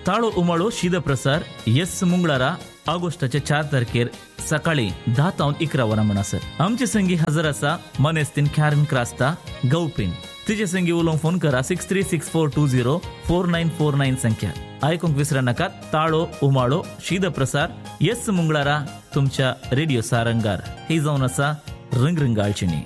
ताळो उमाळो शीद प्रसार येस मुंगळारा ऑगस्टाच्या चार तारखेर सकाळी धा तावन इकरा वरां म्हणसर आमचे संगी हजर आसा मनेस्तीन कॅरन क्रास्ता गौपिन तिचे संगी उलोवंक फोन करा six three six four two zero four nine four nine संख्या आयकूंक विसरा नाकात ताळो उमाळो शीद प्रसार येस मुंगळारा तुमच्या रेडिओ सारंगार ही जावन आसा रंगरंगाळचिणी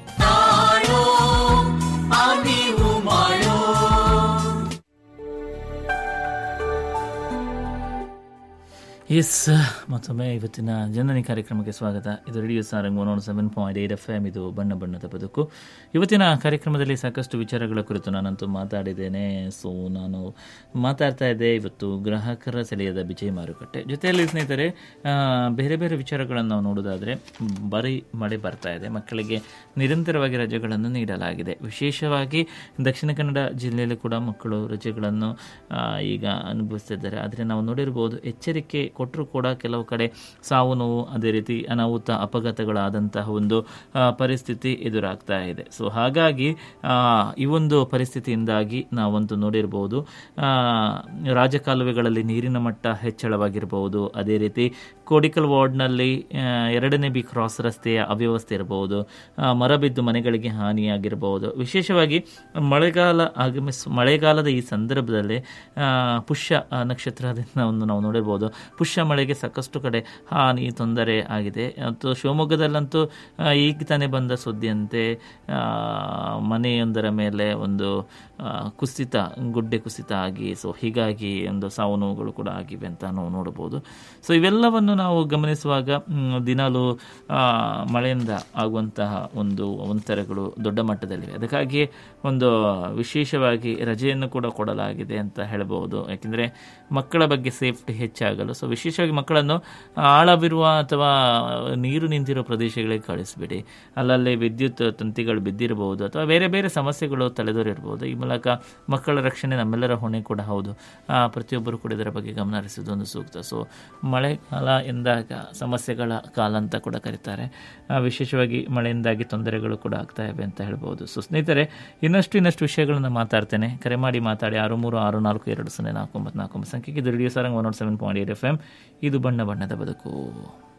ಎಸ್ ಮತ್ತೊಮ್ಮೆ ಇವತ್ತಿನ ಜನನಿ ಕಾರ್ಯಕ್ರಮಕ್ಕೆ ಸ್ವಾಗತ ಇದು radio Sarang one seven point eight F M ಇದು ಬಣ್ಣ ಬಣ್ಣದ ಬದುಕು ಇವತ್ತಿನ ಕಾರ್ಯಕ್ರಮದಲ್ಲಿ ಸಾಕಷ್ಟು ವಿಚಾರಗಳ ಕುರಿತು ನಾನಂತೂ ಮಾತಾಡಿದ್ದೇನೆ ಸೊ ನಾನು ಮಾತಾಡ್ತಾ ಇದ್ದೆ ಇವತ್ತು ಗ್ರಾಹಕರ ಸೆಳೆಯದ ವಿಜಯ ಮಾರುಕಟ್ಟೆ ಜೊತೆಯಲ್ಲಿ ಸ್ನೇಹಿತರೆ ಆ, ಬೇರೆ ಬೇರೆ ವಿಚಾರಗಳನ್ನು ನಾವು ನೋಡೋದಾದರೆ ಬರೀ ಮಳೆ ಬರ್ತಾ ಇದೆ ಮಕ್ಕಳಿಗೆ ನಿರಂತರವಾಗಿ ರಜೆಗಳನ್ನು ನೀಡಲಾಗಿದೆ ವಿಶೇಷವಾಗಿ ದಕ್ಷಿಣ ಕನ್ನಡ ಜಿಲ್ಲೆಯಲ್ಲಿ ಕೂಡ ಮಕ್ಕಳು ರಜೆಗಳನ್ನು ಆ, ಈಗ ಅನುಭವಿಸ್ತಿದ್ದಾರೆ ಆದರೆ ನಾವು ನೋಡಿರ್ಬೋದು ಎಚ್ಚರಿಕೆ ಕೊಟ್ಟರೂ ಕೂಡ ಕೆಲವು ಕಡೆ ಸಾವು ನೋವು ಅದೇ ರೀತಿ ಅನಾಹುತ ಅಪಘಾತಗಳಾದಂತಹ ಒಂದು ಆ, ಪರಿಸ್ಥಿತಿ ಎದುರಾಗ್ತಾ ಇದೆ ಸೊ ಹಾಗಾಗಿ ಆ, ಈ ಒಂದು ಪರಿಸ್ಥಿತಿಯಿಂದಾಗಿ ನಾವಂತೂ ನೋಡಿರ್ಬೋದು ಆ, ರಾಜಕಾಲುವೆಗಳಲ್ಲಿ ನೀರಿನ ಮಟ್ಟ ಹೆಚ್ಚಳವಾಗಿರಬಹುದು ಅದೇ ರೀತಿ ಕೋಡಿಕಲ್ ವಾರ್ಡ್ನಲ್ಲಿ ಆ, ಎರಡನೇ ಬಿ ಕ್ರಾಸ್ ರಸ್ತೆಯ ಅವ್ಯವಸ್ಥೆ ಇರಬಹುದು ಆ, ಮರ ಬಿದ್ದು ಮನೆಗಳಿಗೆ ಹಾನಿಯಾಗಿರಬಹುದು ವಿಶೇಷವಾಗಿ ಮಳೆಗಾಲ ಆಗಮಿಸ್ ಮಳೆಗಾಲದ ಈ ಸಂದರ್ಭದಲ್ಲಿ ಆ, ಪುಷ್ಯ ಆ, ನಕ್ಷತ್ರದಿಂದ ಒಂದು ನಾವು ನೋಡಿರ್ಬೋದು ಪುಷ್ಯ ಮಳೆಗೆ ಸಾಕಷ್ಟು ಕಡೆ ಹಾನಿ ತೊಂದರೆ ಆಗಿದೆ ಮತ್ತು ಶಿವಮೊಗ್ಗದಲ್ಲಂತೂ ಆ, ಈಗ ತಾನೇ ಬಂದ ಸುದ್ದಿಯಂತೆ ಆ, ಮನೆಯೊಂದರ ಮೇಲೆ ಒಂದು ಆ, ಕುಸಿತ ಗುಡ್ಡೆ ಕುಸಿತ ಆಗಿ ಸೊ ಹೀಗಾಗಿ ಒಂದು ಸಾವು ನೋವುಗಳು ಕೂಡ ಆಗಿವೆ ಅಂತ ನಾವು ನೋಡಬಹುದು ಸೊ ಇವೆಲ್ಲವನ್ನು ನಾವು ಗಮನಿಸುವಾಗ ಮ್, ದಿನಾಲೂ ಆ, ಮಳೆಯಿಂದ ಆಗುವಂತಹ ಒಂದು ಅವಂತರಗಳು ದೊಡ್ಡ ಮಟ್ಟದಲ್ಲಿವೆ ಅದಕ್ಕಾಗಿ ಒಂದು ವಿಶೇಷವಾಗಿ ರಜೆಯನ್ನು ಕೂಡ ಕೊಡಲಾಗಿದೆ ಅಂತ ಹೇಳಬಹುದು ಯಾಕೆಂದರೆ ಮಕ್ಕಳ ಬಗ್ಗೆ ಸೇಫ್ಟಿ ಹೆಚ್ಚಾಗಲು ಸೊ ವಿಶೇಷವಾಗಿ ಮಕ್ಕಳನ್ನು ಆಳವಿರುವ ಅಥವಾ ನೀರು ನಿಂತಿರೋ ಪ್ರದೇಶಗಳಿಗೆ ಕಳಿಸಬೇಡಿ ಅಲ್ಲಲ್ಲಿ ವಿದ್ಯುತ್ ತಂತಿಗಳು ಬಿದ್ದಿರಬಹುದು ಅಥವಾ ಬೇರೆ ಬೇರೆ ಸಮಸ್ಯೆಗಳು ತಲೆದೋರಿರ್ಬೋದು ಈ ಮೂಲಕ ಮಕ್ಕಳ ರಕ್ಷಣೆ ನಮ್ಮೆಲ್ಲರ ಹೊಣೆ ಕೂಡ ಹೌದು ಆ, ಪ್ರತಿಯೊಬ್ಬರು ಕೂಡ ಇದರ ಬಗ್ಗೆ ಗಮನ ಹರಿಸೋದು ಒಂದು ಸೂಕ್ತ ಸೊ ಮಳೆಗಾಲ ಎಂದಾಗ ಸಮಸ್ಯೆಗಳ ಕಾಲ ಅಂತ ಕೂಡ ಕರೀತಾರೆ ಆ, ವಿಶೇಷವಾಗಿ ಮಳೆಯಿಂದಾಗಿ ತೊಂದರೆಗಳು ಕೂಡ ಆಗ್ತಾ ಇವೆ ಅಂತ ಹೇಳ್ಬೋದು ಸೊ ಸ್ನೇಹಿತರೆ ಇನ್ನಷ್ಟು ಇನ್ನಷ್ಟು ವಿಷಯಗಳನ್ನು ಮಾತಾಡ್ತೇನೆ ಕರೆ ಮಾಡಿ ಮಾತಾಡಿ ಆರು ಮೂರು ಆರು ನಾಲ್ಕು ಎರಡು ಸೊನ್ನೆ ನಾಲ್ಕು ಒಂಬತ್ತು ನಾಲ್ಕು ಒಂಬತ್ತು ಸಂಖ್ಯೆಗೆ ಇದು radio Sarang one nought seven point eight F M ಇದು ಬಣ್ಣ ಬಣ್ಣದ ಬದುಕು